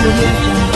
audio jungle.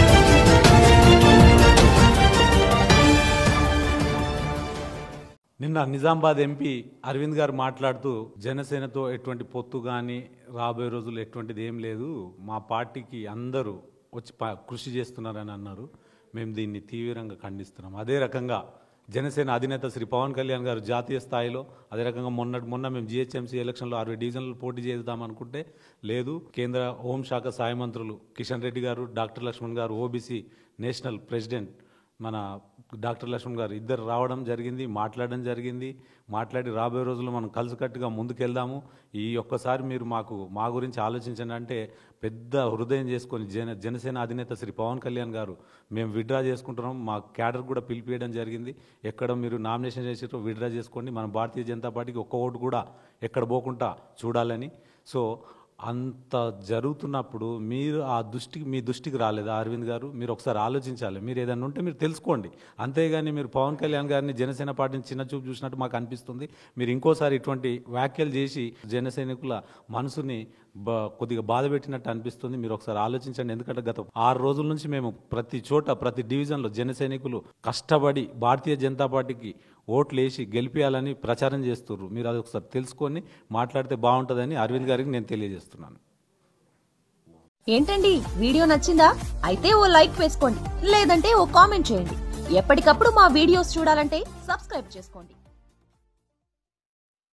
నిన్న Nizamabad MP Arvind గారు మాట్లాడుతూ జనసేనతో ఎటువంటి పొత్తు కానీ రాబోయే రోజుల్లో ఎటువంటిది ఏం లేదు మా పార్టీకి అందరూ వచ్చి ప- కృషి చేస్తున్నారని అన్నారు మేము దీన్ని తీవ్రంగా ఖండిస్తున్నాం అదే రకంగా జనసేన అధినేత శ్రీ పవన్ కళ్యాణ్ గారు జాతీయ స్థాయిలో అదే రకంగా మొన్న మొన్న మేము జిహెచ్ఎంసీ ఎలక్షన్లో అరవై డివిజన్లు పోటీ చేద్దాం అనుకుంటే లేదు కేంద్ర హోంశాఖ సహాయ మంత్రులు కిషన్ రెడ్డి గారు doctor Laxman garu OBC national president మన డాక్టర్ లక్ష్మణ్ గారు ఇద్దరు రావడం జరిగింది మాట్లాడడం జరిగింది మాట్లాడి రాబోయే రోజుల్లో మనం కలిసికట్టుగా ముందుకెళ్దాము ఈ ఒక్కసారి మీరు మాకు మా గురించి ఆలోచించండి అంటే పెద్ద హృదయం చేసుకొని జన జనసేన అధినేత శ్రీ పవన్ కళ్యాణ్ గారు మేము విడ్రా చేసుకుంటున్నాం మా క్యాడర్ కూడా పిలిపియడం జరిగింది ఎక్కడ మీరు నామినేషన్ చేసారో విడ్రా చేసుకోండి మన భారతీయ జనతా పార్టీకి ఒక్క ఓటు కూడా ఎక్కడ పోకుండా చూడాలని సో అంత జరుగుతున్నప్పుడు మీరు ఆ దృష్టికి మీ దృష్టికి రాలేదా అరవింద్ గారు మీరు ఒకసారి ఆలోచించాలి మీరు ఏదైనా ఉంటే మీరు తెలుసుకోండి అంతేగాని మీరు పవన్ కళ్యాణ్ గారిని జనసేన పార్టీని చిన్న చూపు చూసినట్టు మాకు అనిపిస్తుంది మీరు ఇంకోసారి ఇటువంటి వ్యాఖ్యలు చేసి జన సైనికుల మనసుని బ కొద్దిగా బాధ పెట్టినట్టు అనిపిస్తుంది మీరు ఒకసారి ఆలోచించండి ఎందుకంటే గత ఆరు రోజుల నుంచి మేము ప్రతి చోట ప్రతి డివిజన్లో జన సైనికులు కష్టపడి భారతీయ జనతా పార్టీకి ఓట్లు వేసి గెలిపించాలని ప్రచారం చేస్తున్నారు మీరు అది ఒకసారి తెలుసుకొని మాట్లాడితే బాగుంటుందని అరవింద్ గారికి నేను తెలియజేస్తున్నాను ఏంటండి వీడియో నచ్చిందా అయితే ఓ లైక్ వేసుకోండి లేదంటే ఓ కామెంట్ చేయండి ఎప్పటికప్పుడు మా వీడియోస్ చూడాలంటే సబ్స్క్రైబ్ చేసుకోండి